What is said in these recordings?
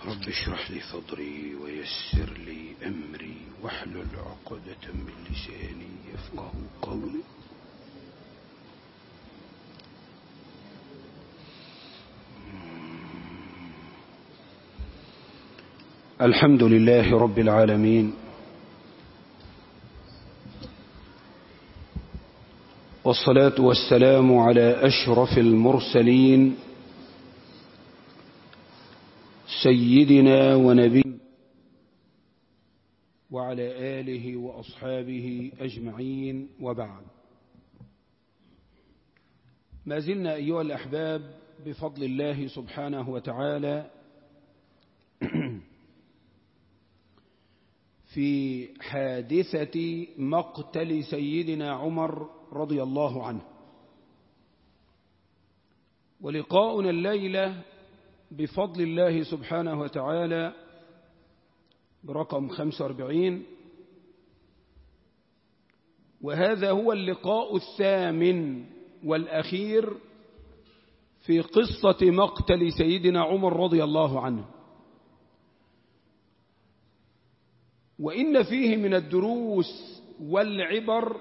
رب اشرح لي صدري ويسر لي أمري واحلل عقدة من لساني يفقه قولي الحمد لله رب العالمين والصلاة والسلام على أشرف المرسلين سيدنا ونبي وعلى آله وأصحابه أجمعين وبعد ما زلنا أيها الأحباب بفضل الله سبحانه وتعالى في حادثة مقتل سيدنا عمر رضي الله عنه ولقاؤنا الليلة بفضل الله سبحانه وتعالى برقم 45 وهذا هو اللقاء الثامن والأخير في قصة مقتل سيدنا عمر رضي الله عنه وإن فيه من الدروس والعبر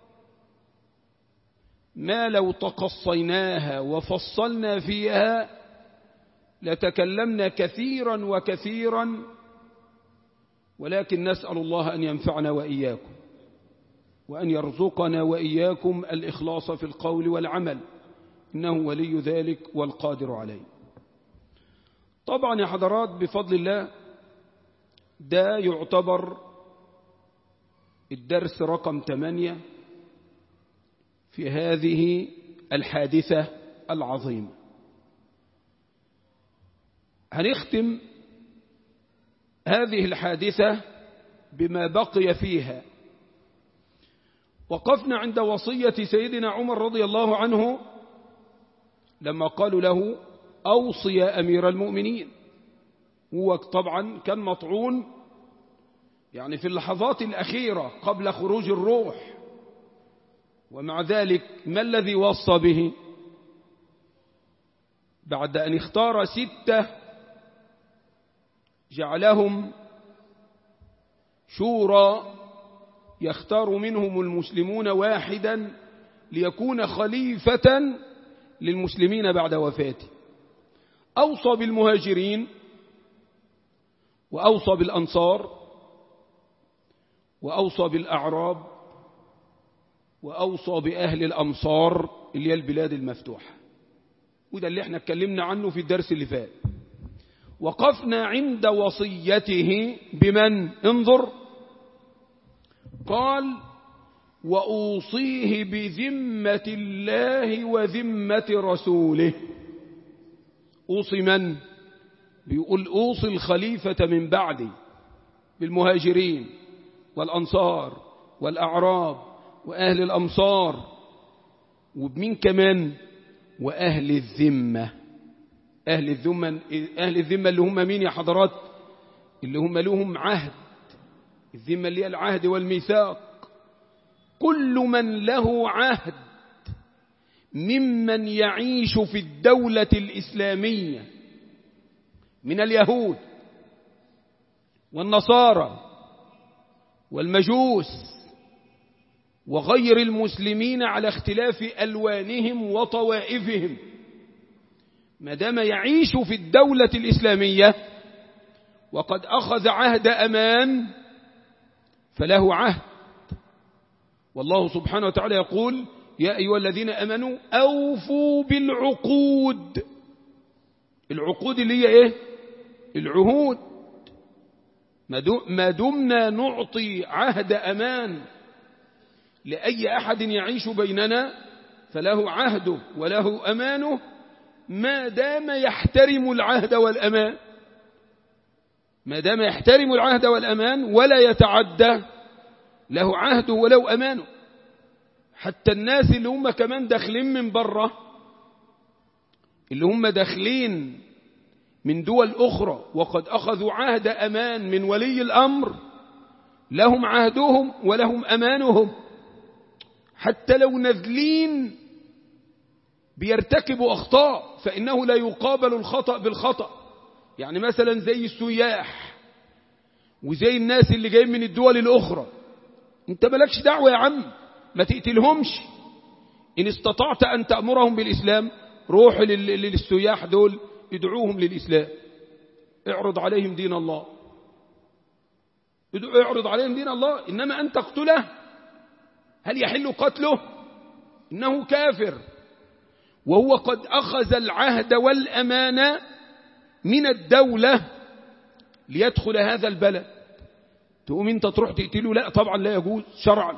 ما لو تقصيناها وفصلنا فيها لتكلمنا كثيرا وكثيرا ولكن نسأل الله أن ينفعنا وإياكم وأن يرزقنا وإياكم الإخلاص في القول والعمل إنه ولي ذلك والقادر عليه طبعا يا حضرات بفضل الله ده يعتبر الدرس رقم 8 في هذه الحادثة العظيمة هنختم هذه الحادثة بما بقي فيها وقفنا عند وصية سيدنا عمر رضي الله عنه لما قالوا له أوصي يا أمير المؤمنين هو طبعا كان مطعون يعني في اللحظات الأخيرة قبل خروج الروح ومع ذلك ما الذي وصى به بعد أن اختار ستة جعلهم شورى يختار منهم المسلمون واحدا ليكون خليفة للمسلمين بعد وفاته أوصى بالمهاجرين وأوصى بالأنصار وأوصى بالأعراب وأوصى بأهل الأمصار اللي هي البلاد المفتوحة وده اللي احنا اتكلمنا عنه في الدرس اللي فات وقفنا عند وصيته بمن انظر قال وأوصيه بذمة الله وذمة رسوله أوصي من بيقول أوصي الخليفة من بعدي بالمهاجرين والأنصار والأعراب وأهل الأمصار وبمين كمان وأهل الذمة أهل الذمة أهل الذمة اللي هم مين يا حضرات اللي هم لهم عهد الذمة اللي هي العهد والميثاق كل من له عهد ممن يعيش في الدولة الإسلامية من اليهود والنصارى والمجوس وغير المسلمين على اختلاف ألوانهم وطوائفهم ما دام يعيش في الدولة الإسلامية وقد أخذ عهد أمان فله عهد والله سبحانه وتعالى يقول يا أيها الذين أمنوا أوفوا بالعقود العقود اللي هي إيه العهود ما دمنا نعطي عهد أمان لأي أحد يعيش بيننا فله عهده وله أمانه ما دام يحترم العهد والأمان ما دام يحترم العهد والأمان ولا يتعدى له عهده ولو أمانه حتى الناس اللي هم كمان داخلين من بره اللي هم داخلين من دول أخرى وقد أخذوا عهد أمان من ولي الأمر لهم عهدهم ولهم أمانهم حتى لو نذلين بيرتكبوا أخطاء فإنه لا يقابل الخطأ بالخطأ يعني مثلا زي السياح وزي الناس اللي جايين من الدول الأخرى انت مالكش دعوة يا عم ما تقتلهمش إن استطعت أن تأمرهم بالإسلام روح للسياح دول ادعوهم للإسلام اعرض عليهم دين الله اعرض عليهم دين الله إنما أن تقتله هل يحل قتله إنه كافر وهو قد أخذ العهد والأمانة من الدولة ليدخل هذا البلد تقوم انت تروح تقتله لا طبعا لا يجوز شرعا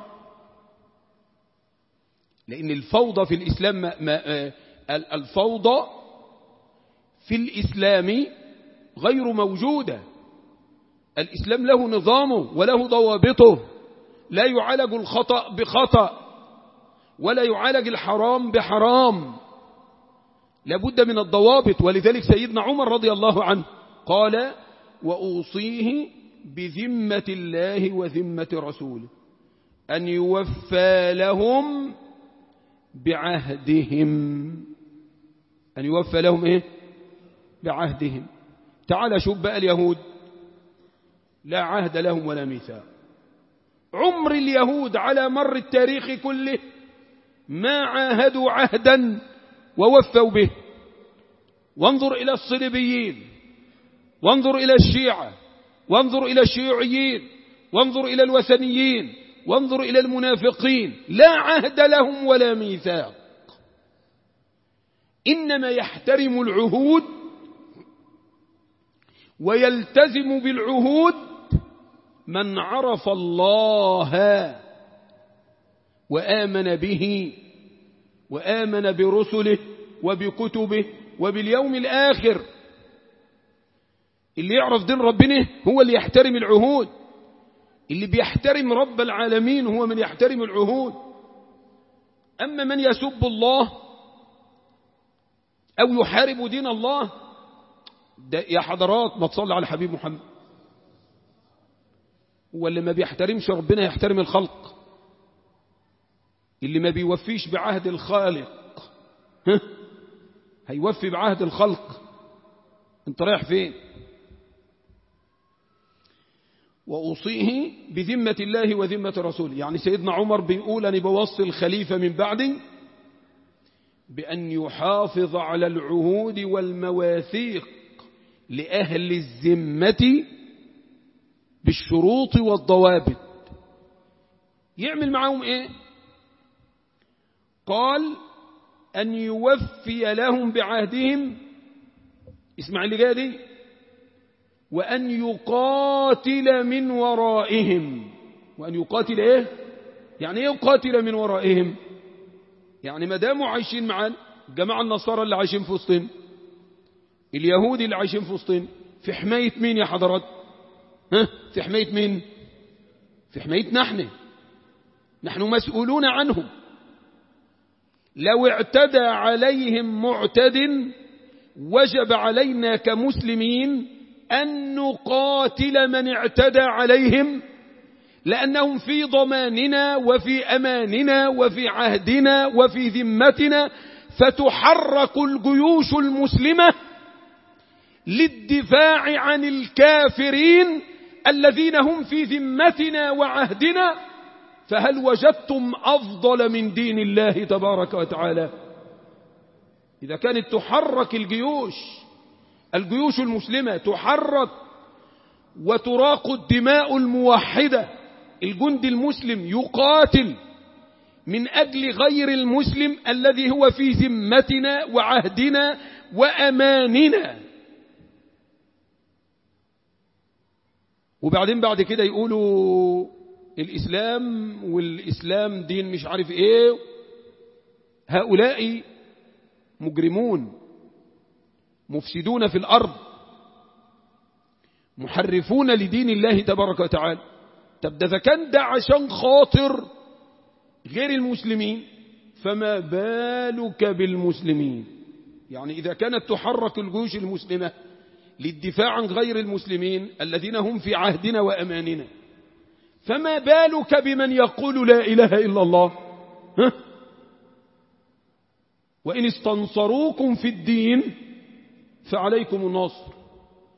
لأن الفوضى في الإسلام ما ما الفوضى في الإسلام غير موجودة الإسلام له نظامه وله ضوابطه لا يعالج الخطأ بخطأ ولا يعالج الحرام بحرام لابد من الضوابط ولذلك سيدنا عمر رضي الله عنه قال وأوصيه بذمة الله وذمة رسوله أن يوفى لهم بعهدهم أن يوفى لهم إيه بعهدهم تعال شوف بقى اليهود لا عهد لهم ولا ميثاق عمر اليهود على مر التاريخ كله ما عاهدوا عهدا ووفوا به وانظر إلى الصليبيين وانظر إلى الشيعة وانظر إلى الشيوعيين وانظر إلى الوثنيين وانظر إلى المنافقين لا عهد لهم ولا ميثاق إنما يحترم العهود ويلتزم بالعهود من عرف الله وآمن به وآمن برسله وبكتبه وباليوم الآخر اللي يعرف دين ربنا هو اللي يحترم العهود اللي بيحترم رب العالمين هو من يحترم العهود أما من يسب الله أو يحارب دين الله ده يا حضرات ما تصلي على حبيب محمد واللي ما بيحترمش ربنا يحترم الخلق اللي ما بيوفيش بعهد الخالق ها هيوفي بعهد الخلق انت رايح فين وأوصيه بذمة الله وذمة رسوله يعني سيدنا عمر بيقول أنا بوصي الخليفة من بعدي بأن يحافظ على العهود والمواثيق لأهل الذمة بالشروط والضوابط يعمل معهم ايه قال أن يوفي لهم بعهدهم اسمع اللي جاي دي وأن يقاتل من ورائهم وأن يقاتل ايه يعني ايه يقاتل من ورائهم يعني ما داموا عايشين معانا الجماعة النصارى اللي عايشين في وسطهم اليهود اللي عايشين في وسطهم في حماية مين يا حضرات ها في حماية مين في حمايتنا احنا نحن مسؤولون عنهم لو اعتدى عليهم معتد وجب علينا كمسلمين أن نقاتل من اعتدى عليهم لأنهم في ضماننا وفي أماننا وفي عهدنا وفي ذمتنا فتحرك الجيوش المسلمة للدفاع عن الكافرين الذين هم في ذمتنا وعهدنا فهل وجدتم أفضل من دين الله تبارك وتعالى إذا كانت تحرك الجيوش الجيوش المسلمة تحرك وتراق الدماء الموحدة الجند المسلم يقاتل من أجل غير المسلم الذي هو في ذمتنا وعهدنا وأماننا وبعدين بعد كده يقولوا الإسلام والإسلام دين مش عارف إيه هؤلاء مجرمون مفسدون في الأرض محرفون لدين الله تبارك وتعالى طب ده كان ده عشان خاطر غير المسلمين فما بالك بالمسلمين يعني إذا كانت تحرك الجيوش المسلمة للدفاع عن غير المسلمين الذين هم في عهدنا وأماننا فما بالك بمن يقول لا إله إلا الله ها؟ وإن استنصروكم في الدين فعليكم النصر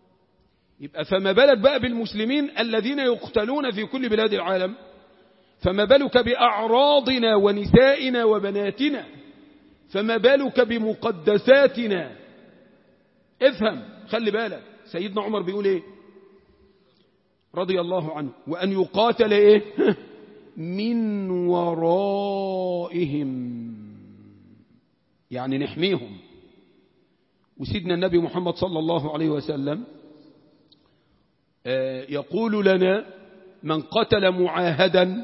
يبقى فما بالك بقى بالمسلمين الذين يقتلون في كل بلاد العالم فما بالك بأعراضنا ونسائنا وبناتنا فما بالك بمقدساتنا افهم خلي بالك سيدنا عمر بيقول ايه رضي الله عنه وأن يقاتل ايه من ورائهم يعني نحميهم وسيدنا النبي محمد صلى الله عليه وسلم يقول لنا من قتل معاهدا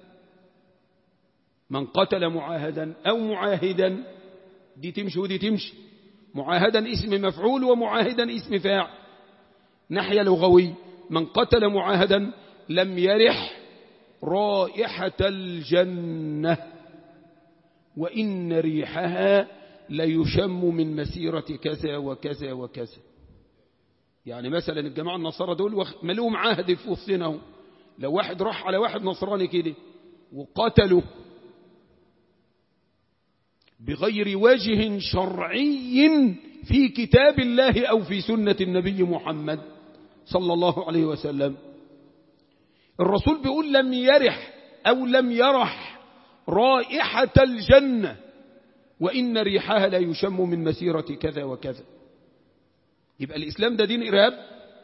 من قتل معاهدا أو معاهدا دي تمشي ودي تمشي معاهدا اسم مفعول ومعاهدا اسم فاعل ناحية لغوي من قتل معاهدا لم يرح رائحة الجنة وإن ريحها ليشم من مسيرة كذا وكذا وكذا يعني مثلا الجماعة النصارى دول ملوهم عهد في وسطنا لو واحد راح على واحد نصراني كده وقتله بغير وجه شرعي في كتاب الله أو في سنة النبي محمد صلى الله عليه وسلم الرسول بيقول لم يرح أو لم يرح رائحة الجنة وإن ريحها لا يشم من مسيرة كذا وكذا يبقى الإسلام ده دين إرهاب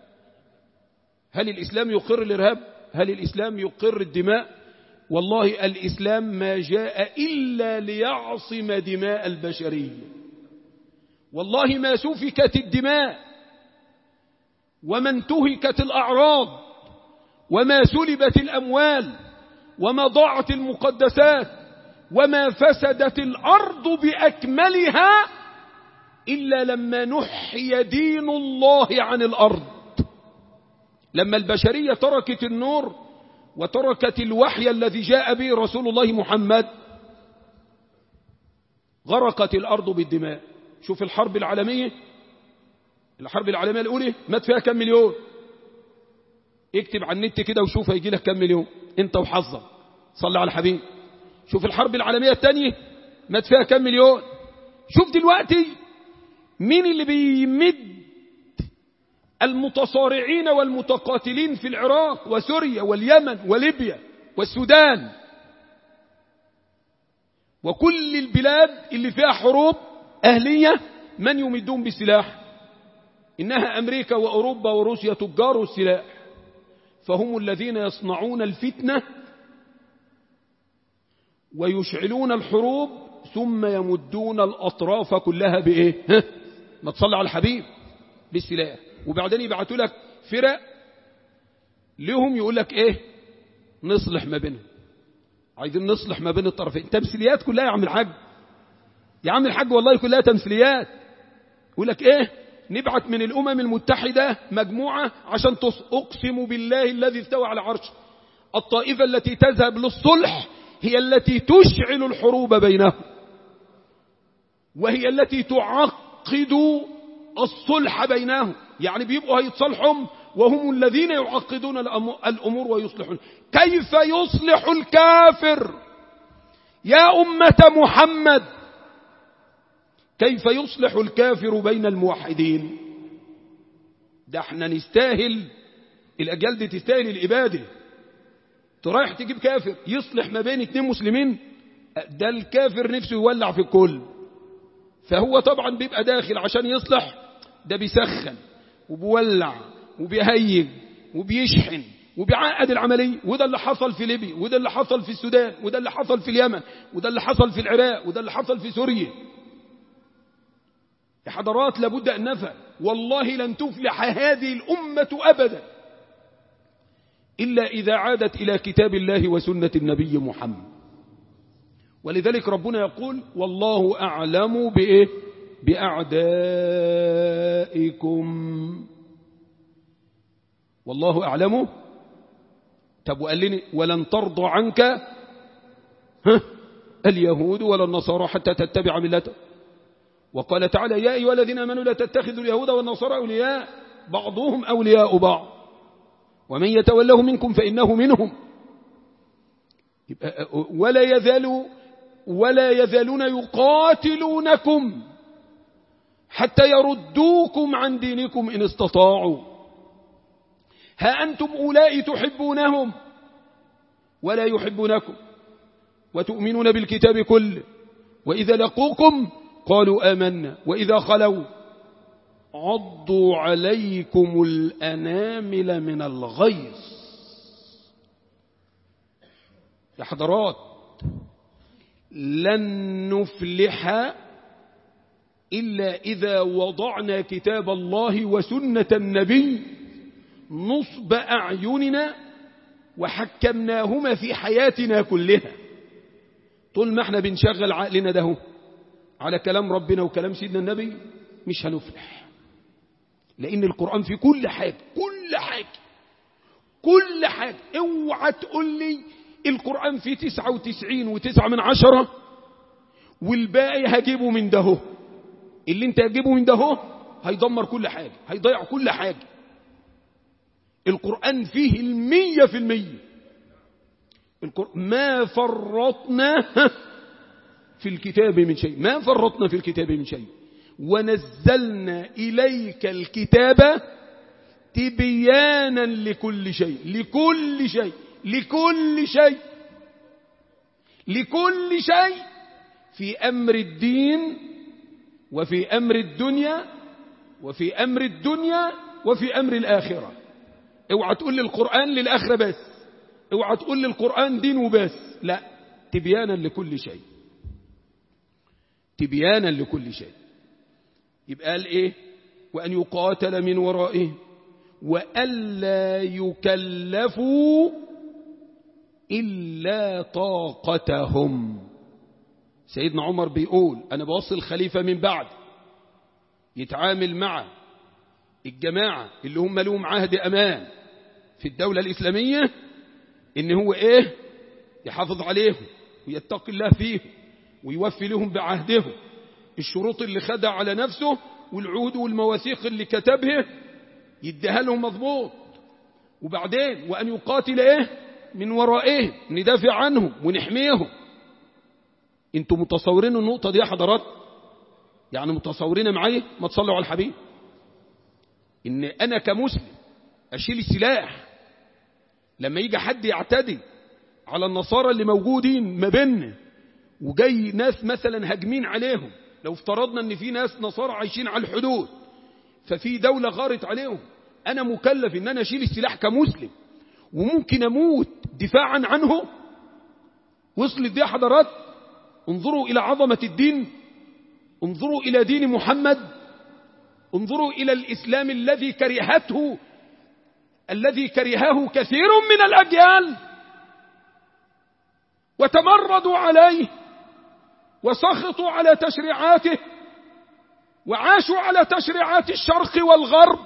هل الإسلام يقر الإرهاب هل الإسلام يقر الدماء والله الإسلام ما جاء إلا ليعصم دماء البشرية والله ما سفكت الدماء وما انتهكت الأعراض وما سلبت الأموال وما ضاعت المقدسات وما فسدت الأرض بأكملها إلا لما نحي دين الله عن الأرض لما البشرية تركت النور وتركت الوحي الذي جاء به رسول الله محمد غرقت الأرض بالدماء شوف الحرب العالمية الحرب العالمية الأولى مات فيها كم مليون اكتب على النت كده وشوف هيجي لك كم مليون انت وحظك صلى على الحبيب شوف الحرب العالمية الثانية مات فيها كم مليون شوف دلوقتي مين اللي بيمد المتصارعين والمتقاتلين في العراق وسوريا واليمن وليبيا والسودان وكل البلاد اللي فيها حروب أهلية من يمدون بالسلاح إنها أمريكا وأوروبا وروسيا تجار السلاح فهم الذين يصنعون الفتنة ويشعلون الحروب ثم يمدون الأطراف كلها بإيه ما تصلي على الحبيب بالسلاح وبعدين يبعثوا لك فرق لهم يقول لك ايه نصلح ما بينهم عايزين نصلح ما بين الطرفين تمثيليات كلها يا عم الحاج يا عم الحاج والله كلها تمثيليات يقول لك ايه نبعت من الامم المتحده مجموعه عشان تص... اقسم بالله الذي استوى على عرشه الطائفه التي تذهب للصلح هي التي تشعل الحروب بينهم وهي التي تعقد الصلح بينهم يعني بيبقوا هيتصالحهم وهم الذين يعقدون الأمور ويصلحون كيف يصلح الكافر يا أمة محمد كيف يصلح الكافر بين الموحدين ده احنا نستاهل الأجيال دي تستاهل الإبادة ترايح تجيب كافر يصلح ما بين اتنين مسلمين ده الكافر نفسه يولع في الكل فهو طبعا بيبقى داخل عشان يصلح ده بيسخن وبيولع وبيهيج وبيشحن وبيعقد العملية وده اللي حصل في ليبيا وده اللي حصل في السودان وده اللي حصل في اليمن وده اللي حصل في العراق وده اللي حصل في سوريا يا حضرات لابد أن نفهم والله لن تفلح هذه الأمة أبدا إلا إذا عادت إلى كتاب الله وسنة النبي محمد ولذلك ربنا يقول والله أعلم بإيه بأعدائكم والله أعلم طب وقال لي ولن ترضى عنك ها اليهود ولا النصارى حتى تتبع ملته وقال تعالى يا أيها الذين آمنوا لا تتخذوا اليهود والنصارى أولياء بعضهم أولياء بعض ومن يتوله منكم فإنه منهم ولا يزال ولا يزالون يقاتلونكم حتى يردوكم عن دينكم إن استطاعوا ها أنتم أولئك تحبونهم ولا يحبونكم وتؤمنون بالكتاب كله وإذا لقوكم قالوا آمنا وإذا خلوا عضوا عليكم الأنامل من الغيظ يا حضرات لن نفلح إلا إذا وضعنا كتاب الله وسنة النبي نصب أعيننا وحكمناهما في حياتنا كلها طول ما احنا بنشغل عقلنا ده على كلام ربنا وكلام سيدنا النبي مش هنفلح لأن القرآن في كل حاجة كل حاجة كل حاجة اوعى تقول لي القرآن فيه تسعة وتسعين وتسعة من عشرة والباقي هجيبه من ده اللي انت هتجيبه من ده هيدمر كل حاجة هيضيع كل حاجة القرآن فيه المية في المية ما فرطنا في الكتاب من شيء ما فرطنا في الكتاب من شيء ونزلنا إليك الكتاب تبيانا لكل شيء لكل شيء لكل شيء لكل شيء في أمر الدين وفي أمر الدنيا وفي أمر الدنيا وفي أمر الآخرة اوعى تقول لي القرآن للآخرة بس اوعى تقول لي القرآن دين وبس لا تبيانا لكل شيء تبيانا لكل شيء يبقى قال ايه وأن يقاتل من ورائه وألا يكلفوا إلا طاقتهم سيدنا عمر بيقول أنا بوصي الخليفة من بعد يتعامل مع الجماعة اللي هم لهم عهد أمان في الدولة الإسلامية إن هو إيه يحافظ عليهم ويتقي الله فيهم ويوفي لهم بعهدهم الشروط اللي خدها على نفسه والعهود والمواثيق اللي كتبها يديها لهم مضبوط وبعدين وأن يقاتل إيه من ورائهم ندافع عنهم ونحميهم انتوا متصورين النقطة دي يا حضرات يعني متصورين معايا ما تصلوا على الحبيب ان انا كمسلم اشيل السلاح لما يجي حد يعتدي على النصارى اللي موجودين ما بيننا وجاي ناس مثلا هاجمين عليهم لو افترضنا ان في ناس نصارى عايشين على الحدود ففي دولة غارت عليهم انا مكلف ان انا اشيل السلاح كمسلم وممكن اموت دفاعا عنه وصلت دي حضرات انظروا الى عظمة الدين انظروا الى دين محمد انظروا الى الاسلام الذي كرهته الذي كرهه كثير من الاجيال وتمردوا عليه وسخطوا على تشريعاته وعاشوا على تشريعات الشرق والغرب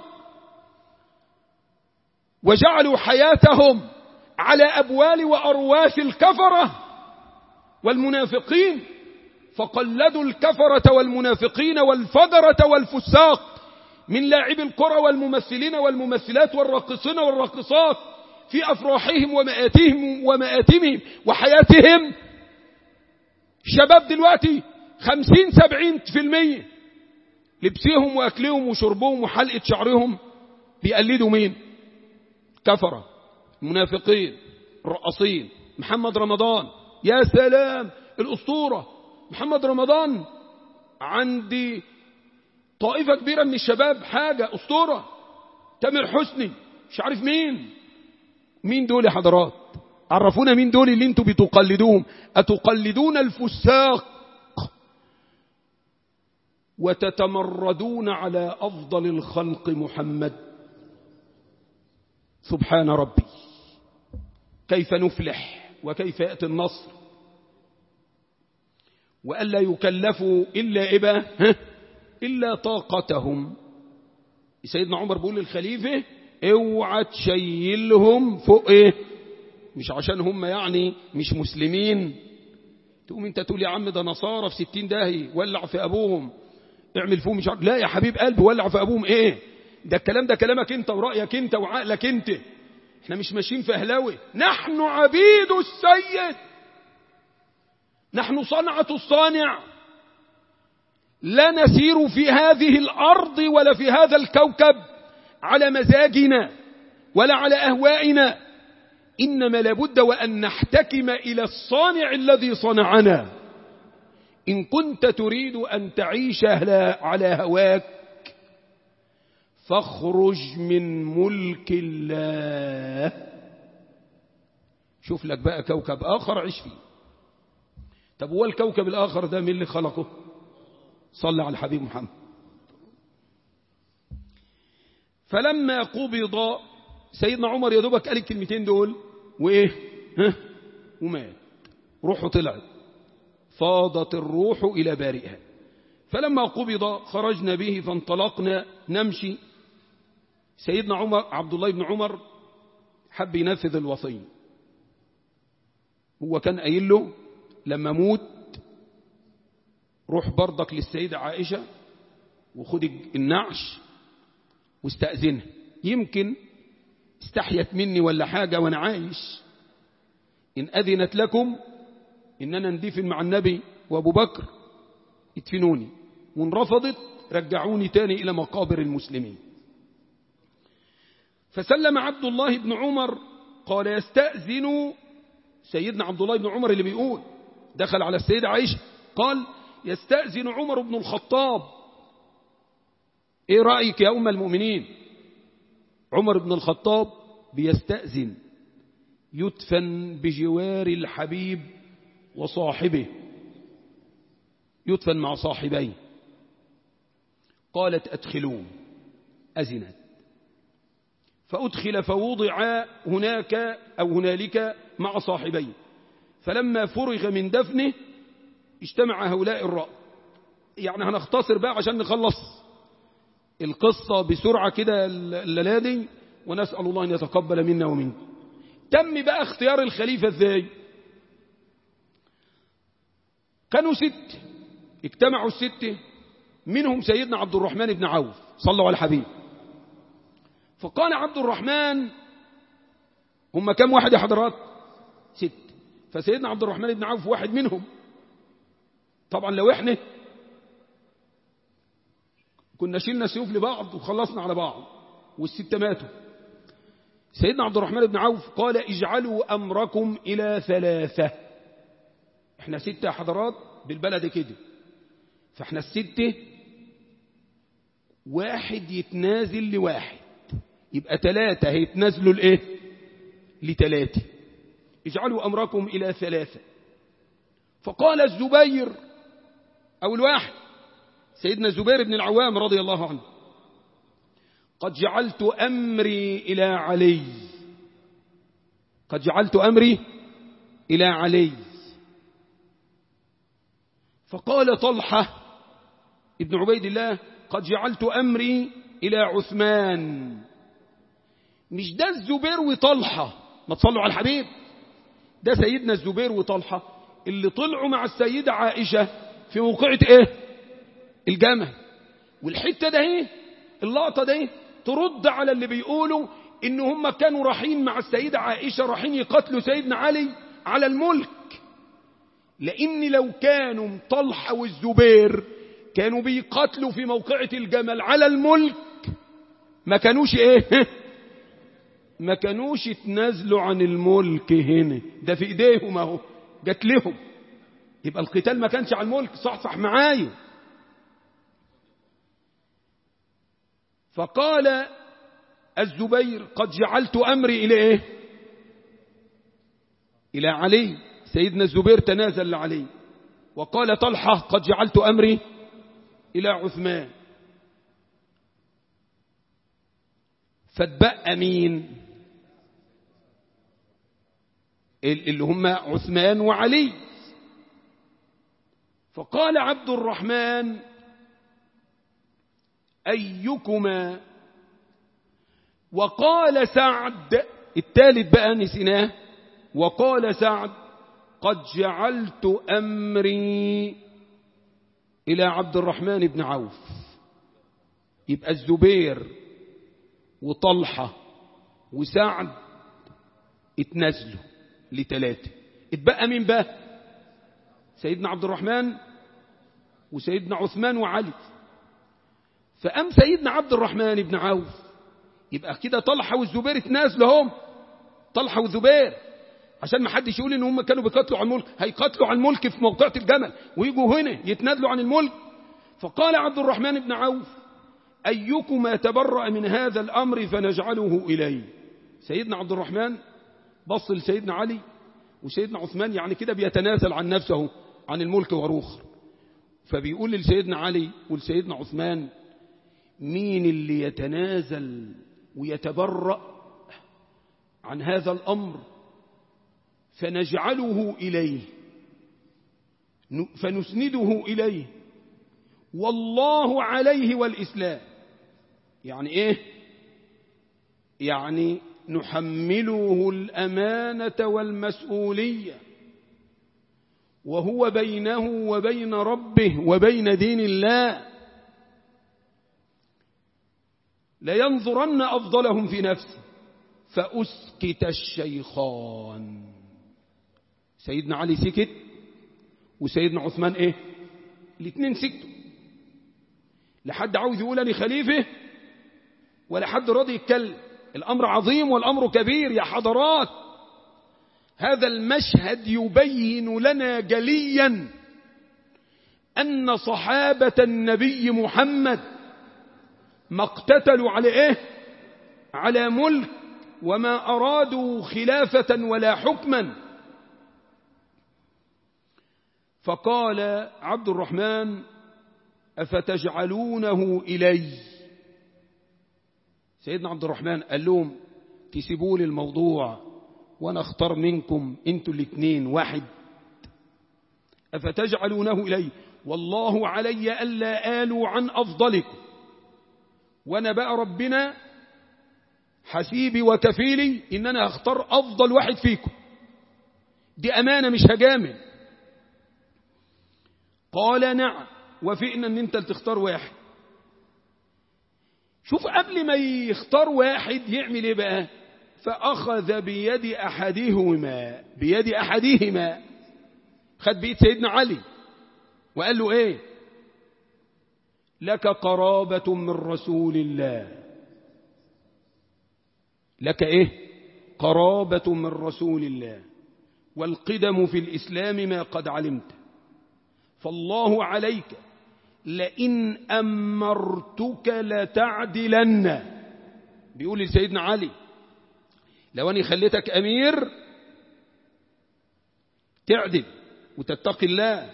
وجعلوا حياتهم على أبوال وأرواث الكفرة والمنافقين فقلدوا الكفرة والمنافقين والفجرة والفساق من لاعب الكرة والممثلين والممثلات والراقصين والراقصات في أفراحهم ومآتهم ومآتمهم وحياتهم شباب دلوقتي خمسين سبعين في المية لبسهم وأكلهم وشربهم وحلقة شعرهم بيقلدوا مين كفرة منافقين رقصين محمد رمضان يا سلام الأسطورة محمد رمضان عندي طائفة كبيرة من الشباب حاجة أسطورة تامر حسني مش عارف مين مين دول يا حضرات عرفونا مين دول اللي انتوا بتقلدوهم أتقلدون الفساق وتتمردون على أفضل الخلق محمد سبحان ربي كيف نفلح وكيف يأتي النصر وألا يكلفوا إلا إبا إلا طاقتهم سيدنا عمر بيقول للخليفة اوعى تشيلهم فوق ايه مش عشان هم يعني مش مسلمين تقوم انت تقول يا عم ده نصارى في ستين داهي ولع في ابوهم اعمل فيهم مش عارف لا يا حبيب قلبي ولع في ابوهم ايه ده الكلام ده كلامك انت ورأيك انت وعقلك انت احنا مش ماشيين في هلاوي نحن عبيد السيد نحن صنعة الصانع لا نسير في هذه الأرض ولا في هذا الكوكب على مزاجنا ولا على أهوائنا إنما لابد وأن نحتكم إلى الصانع الذي صنعنا إن كنت تريد أن تعيش على هواك فاخرج من ملك الله شوف لك بقى كوكب آخر عيش فيه طب هو الكوكب الآخر ده من اللي خلقه صلى على الحبيب محمد فلما قبض سيدنا عمر يا دوبك قال الكلمتين دول وايه ها ومات روحه طلعت فاضت الروح إلى بارئها فلما قبض خرجنا به فانطلقنا نمشي سيدنا عمر عبد الله بن عمر حب ينفذ الوصية هو كان قايل له لما موت روح برضك للسيدة عائشة وخد النعش واستأذنها يمكن استحيت مني ولا حاجة وانا عايش إن أذنت لكم إن أنا ندفن مع النبي وأبو بكر ادفنوني وإن رفضت رجعوني تاني إلى مقابر المسلمين فسلم عبد الله بن عمر قال يستأذن سيدنا عبد الله بن عمر اللي بيقول دخل على السيدة عائشة قال يستأذن عمر بن الخطاب ايه رأيك يا أم المؤمنين عمر بن الخطاب بيستأذن يدفن بجوار الحبيب وصاحبه يدفن مع صاحبيه قالت أدخلوه أزنت فأدخل فوضع هناك أو هنالك مع صاحبيه فلما فرغ من دفنه اجتمع هؤلاء الرأي يعني هنختصر بقى عشان نخلص القصة بسرعة كده الليلة دي ونسأل الله أن يتقبل منا ومنكم تم بقى اختيار الخليفة ازاي كانوا ست اجتمعوا الستة منهم سيدنا عبد الرحمن بن عوف صلوا على الحبيب فقال عبد الرحمن هم كم واحد يا حضرات ست فسيدنا عبد الرحمن بن عوف واحد منهم طبعا لو احنا كنا شلنا سيوف لبعض وخلصنا على بعض والستة ماتوا سيدنا عبد الرحمن بن عوف قال اجعلوا أمركم إلى ثلاثة احنا ستة حضرات بالبلد كده فاحنا الستة واحد يتنازل لواحد يبقى ثلاثة هيتنازلوا لإيه لثلاثة اجعلوا أمركم إلى ثلاثة فقال الزبير أو الواحد سيدنا الزبير بن العوام رضي الله عنه قد جعلت أمري إلى علي قد جعلت أمري إلى علي فقال طلحة ابن عبيد الله قد جعلت أمري إلى عثمان مش ده الزبير وطلحة ما تصلوا على الحبيب ده سيدنا الزبير وطلحة اللي طلعوا مع السيدة عائشة في موقعة ايه الجمل والحتة ده ايه اللقطة ده ترد على اللي بيقولوا ان هم كانوا رايحين مع السيدة عائشة رايحين يقتلوا سيدنا علي على الملك لان لو كانوا طلحة والزبير كانوا بيقتلوا في موقعة الجمل على الملك ما كانوش ايه ما كانوش يتنازلوا عن الملك هنا ده في ايديهم اهو جات لهم يبقى القتال ما كانش على الملك صح صح معايا فقال الزبير قد جعلت أمري إلى إيه إلى علي سيدنا الزبير تنازل لعلي وقال طلحة قد جعلت أمري إلى عثمان فاتبقى مين اللي هم عثمان وعلي فقال عبد الرحمن أيكما وقال سعد الثالث بقى نسيناه وقال سعد قد جعلت أمري إلى عبد الرحمن بن عوف يبقى الزبير وطلحة وسعد اتنازلوا لثلاثة اتبقى مين بقى سيدنا عبد الرحمن وسيدنا عثمان وعلي فأم سيدنا عبد الرحمن بن عوف يبقى كده طلحة والزبير اتنازلوا هم طلحة والزبير عشان ما حدش يقول ان هم كانوا بيقاتلوا على الملك هيقاتلوا على الملك في موقعة الجمل ويجوا هنا يتنازلوا عن الملك فقال عبد الرحمن بن عوف أيكما تبرأ من هذا الأمر فنجعله إليه سيدنا عبد الرحمن بص لسيدنا علي وسيدنا عثمان يعني كده بيتنازل عن نفسه عن الملك وروخر فبيقول لسيدنا علي ولسيدنا عثمان مين اللي يتنازل ويتبرأ عن هذا الأمر فنجعله إليه فنسنده إليه والله عليه والإسلام يعني إيه يعني نحمله الأمانة والمسؤولية وهو بينه وبين ربه وبين دين الله لينظرن أفضلهم في نفسه فأسكت الشيخان سيدنا علي سكت وسيدنا عثمان ايه الاثنين سكتوا لحد عاوز يقول أنا خليفة ولا حد راضي يتكلم الأمر عظيم والأمر كبير يا حضرات هذا المشهد يبين لنا جليا أن صحابة النبي محمد ما اقتتلوا على إيه على ملك وما أرادوا خلافة ولا حكما فقال عبد الرحمن أفتجعلونه إلي سيدنا عبد الرحمن قال لهم تسيبوا لي الموضوع وانا اختار منكم انتوا الاثنين واحد افتجعلونه الي والله علي الا آلوا عن افضلكم وانا بقى ربنا حسيبي وكفيلي ان انا اختار افضل واحد فيكم دي امانه مش هجامل قال نعم وافقنا ان انت تختار واحد شوف قبل ما يختار واحد يعمل ايه بقى فأخذ بيد أحدهما بيد أحدهما خد بيد سيدنا علي وقال له ايه لك قرابة من رسول الله لك ايه قرابة من رسول الله والقدم في الإسلام ما قد علمت فالله عليك لئن أمرتك لتعدلن بيقول لسيدنا علي لو أني خليتك أمير تعدل وتتقي الله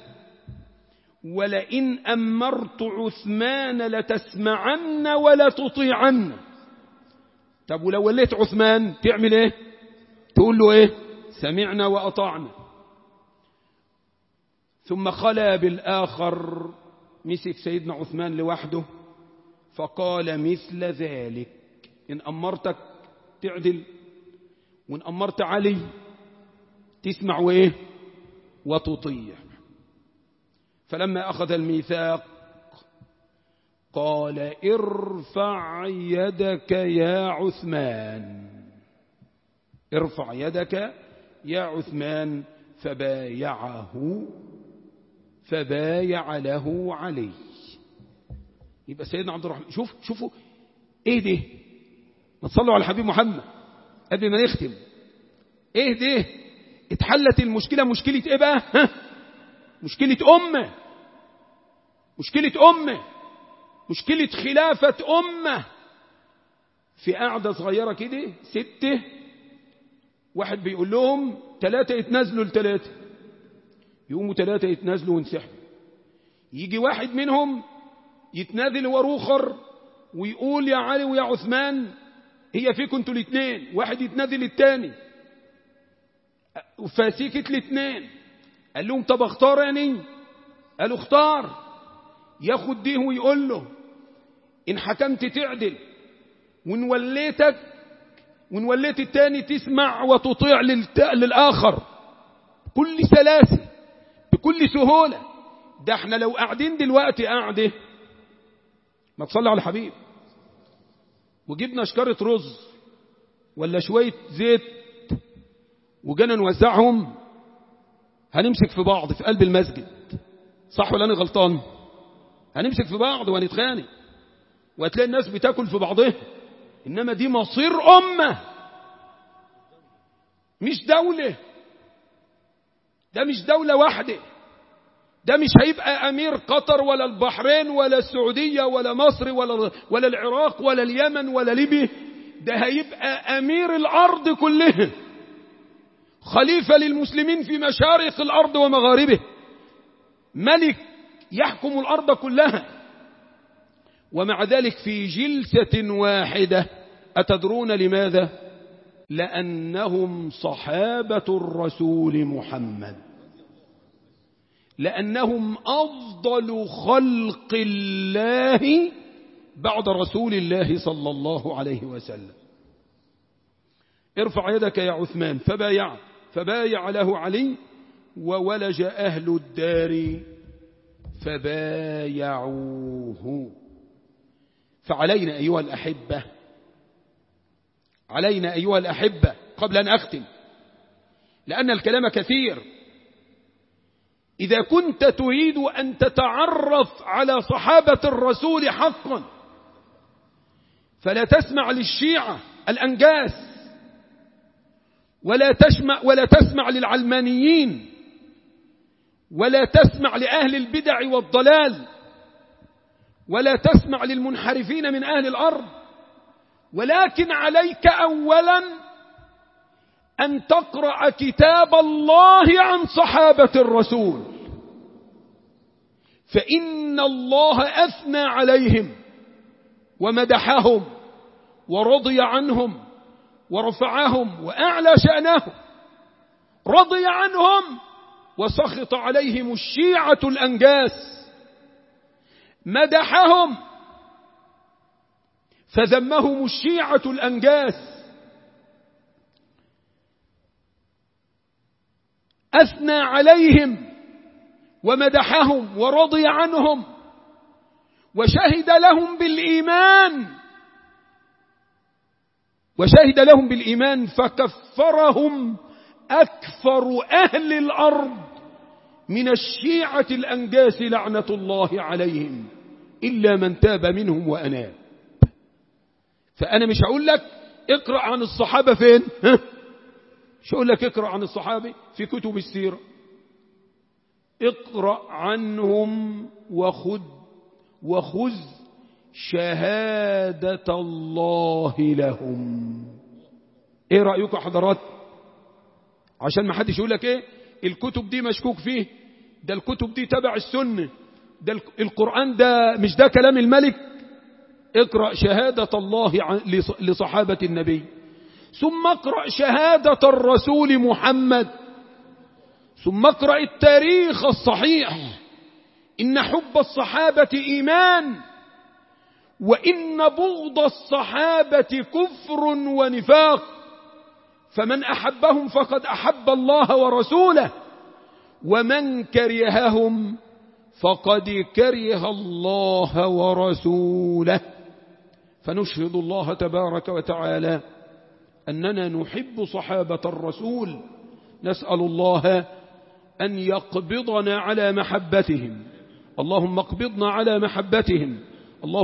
ولئن أمرت عثمان لتسمعن ولا تطيعن طب ولو وليت عثمان تعمل ايه تقول له ايه سمعنا وأطعنا ثم خلا بالآخر مسك سيدنا عثمان لوحده فقال مثل ذلك إن أمرتك تعدل وإن أمرت علي تسمع وإيه وتطيع فلما أخذ الميثاق قال ارفع يدك يا عثمان ارفع يدك يا عثمان فبايعه فبايع له عليه يبقى سيدنا عبد الرحمن شوف شوفوا ايه ده ما تصلوا على الحبيب محمد قبل ما نختم ايه ده اتحلت المشكلة مشكلة ايه بقى ها؟ مشكلة أمة مشكلة أمة مشكلة خلافة أمة في قاعدة صغيرة كده ستة واحد بيقول لهم ثلاثة يتنازلوا لثلاثة يقوموا ثلاثة يتنازلوا وينسحبوا يجي واحد منهم يتنازل وروخر ويقول يا علي ويا عثمان هي فيكم انتوا الاثنين واحد يتنازل الثاني فسكت الاثنين قال لهم طب اختار يعني قالوا اختار ياخد ديه ويقول له ان حكمت تعدل وان وليتك وان وليت التاني تسمع وتطيع للآخر بكل سلاسة بكل سهولة ده احنا لو قاعدين دلوقتي قاعدة ما تصلي على الحبيب وجبنا شكارة رز ولا شوية زيت وجينا نوزعهم هنمسك في بعض في قلب المسجد صح ولا انا غلطان هنمسك في بعض وهنتخانق وهتلاقي الناس بتاكل في بعضها إنما دي مصير أمة مش دولة ده مش دولة واحدة ده مش هيبقى أمير قطر ولا البحرين ولا السعودية ولا مصر ولا, ولا العراق ولا اليمن ولا ليبيا ده هيبقى أمير الأرض كلها خليفة للمسلمين في مشارق الأرض ومغاربه ملك يحكم الأرض كلها ومع ذلك في جلسة واحدة أتدرون لماذا لأنهم صحابة الرسول محمد لأنهم أفضل خلق الله بعد رسول الله صلى الله عليه وسلم ارفع يدك يا عثمان فبايع فبايع له علي وولج أهل الدار فبايعوه فعلينا أيها الأحبة علينا أيها الأحبة قبل أن أختم لأن الكلام كثير إذا كنت تريد أن تتعرف على صحابة الرسول حقا فلا تسمع للشيعة الأنجاس ولا تسمع, ولا تسمع للعلمانيين ولا تسمع لأهل البدع والضلال ولا تسمع للمنحرفين من أهل الأرض ولكن عليك أولا أن تقرأ كتاب الله عن صحابة الرسول فإن الله أثنى عليهم ومدحهم ورضي عنهم ورفعهم وأعلى شأنهم رضي عنهم وسخط عليهم الشيعة الأنجاس مدحهم فذمهم الشيعة الأنجاس أثنى عليهم ومدحهم ورضي عنهم وشهد لهم بالإيمان وشهد لهم بالإيمان فكفرهم أكثر أهل الأرض من الشيعة الأنجاس لعنة الله عليهم إلا من تاب منهم وأناب فأنا مش هقول لك اقرأ عن الصحابة فين ها؟ مش هقول لك اقرأ عن الصحابة في كتب السيرة اقرأ عنهم وخذ وخذ شهادة الله لهم ايه رأيكم حضرات عشان ما حدش يقول لك ايه الكتب دي مشكوك فيه ده الكتب دي تبع السنة ده القرآن ده مش ده كلام الملك اقرأ شهادة الله لصحابة النبي ثم اقرأ شهادة الرسول محمد ثم اقرأ التاريخ الصحيح إن حب الصحابة إيمان وإن بغض الصحابة كفر ونفاق فمن أحبهم فقد أحب الله ورسوله ومن كرههم فقد كره الله ورسوله فنشهد الله تبارك وتعالى أننا نحب صحابة الرسول نسأل الله أن يقبضنا على محبتهم اللهم اقبضنا على محبتهم